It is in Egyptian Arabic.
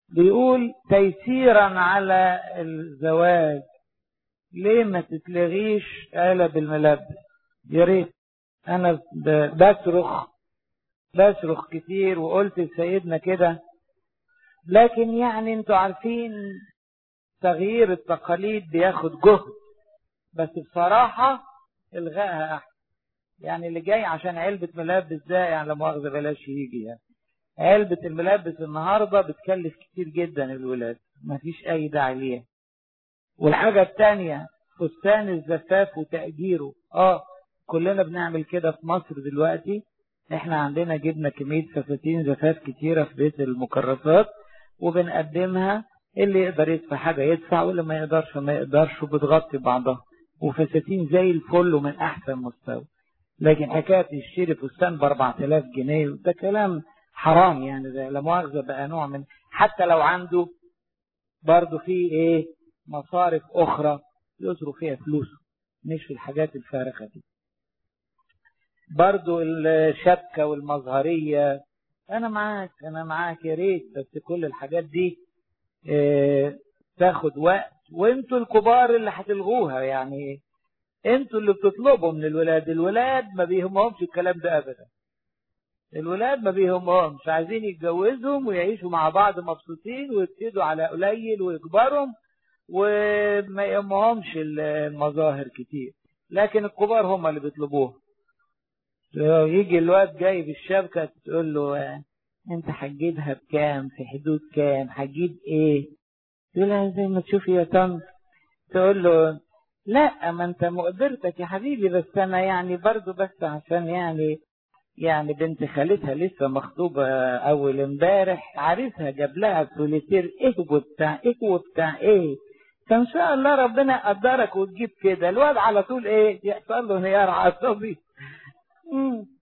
بيقول تيسيرا على الزواج ليه ما تتلغيش قالب الملبس يا ريت انا بصرخ بصرخ كتير وقلت لسيدنا كده لكن يعني انتوا عارفين تغيير التقاليد بياخد جهد بس بصراحة الغائها احسن يعني اللي جاي عشان علبة ملابس ده يعني لا مؤاخذة بلاش يجي يعني علبة الملابس النهاردة بتكلف كتير جدا الولاد مفيش اي داعي ليها والحاجة التانية فستان الزفاف وتأجيره اه كلنا بنعمل كده في مصر دلوقتي احنا عندنا جبنا كمية فساتين زفاف كتيرة في بيت المكرسات وبنقدمها اللي يقدر يدفع حاجة يدفع واللي ما يقدرش ما يقدرش وبتغطي بعضها وفساتين زي الفل ومن احسن مستوى لكن حكاية يشتري فستان ب 4000 جنيه ده كلام حرام يعني ده لا مؤاخذة بقى نوع من حتى لو عنده برضه في ايه مصارف اخرى يصرف فيها فلوسه مش في الحاجات الفارغة دي برضو الشبكة والمظهرية انا معاك انا معاك يا ريت بس كل الحاجات دي اه تاخد وقت وانتوا الكبار اللي هتلغوها يعني انتوا اللي بتطلبوا من الولاد الولاد ما بيهمهمش الكلام ده ابدا الولاد ما بيهمهمش عايزين يتجوزهم ويعيشوا مع بعض مبسوطين ويبتدوا على قليل ويكبرهم وما يهمهمش المظاهر كتير لكن الكبار هم اللي بيطلبوها يجي الواد جايب الشبكة تقول له انت هتجيبها بكام في حدود كام هتجيب ايه تقول لها زي ما تشوفي يا طنط تقول له لا ما انت مقدرتك يا حبيبي بس انا يعني برضو بس عشان يعني يعني بنت خالتها لسه مخطوبة اول امبارح عريسها جاب لها سوليتير ايه وبتاع ايه وبتاع ايه فان شاء الله ربنا يقدرك وتجيب كده الواد على طول ايه يحصل له انهيار عصبي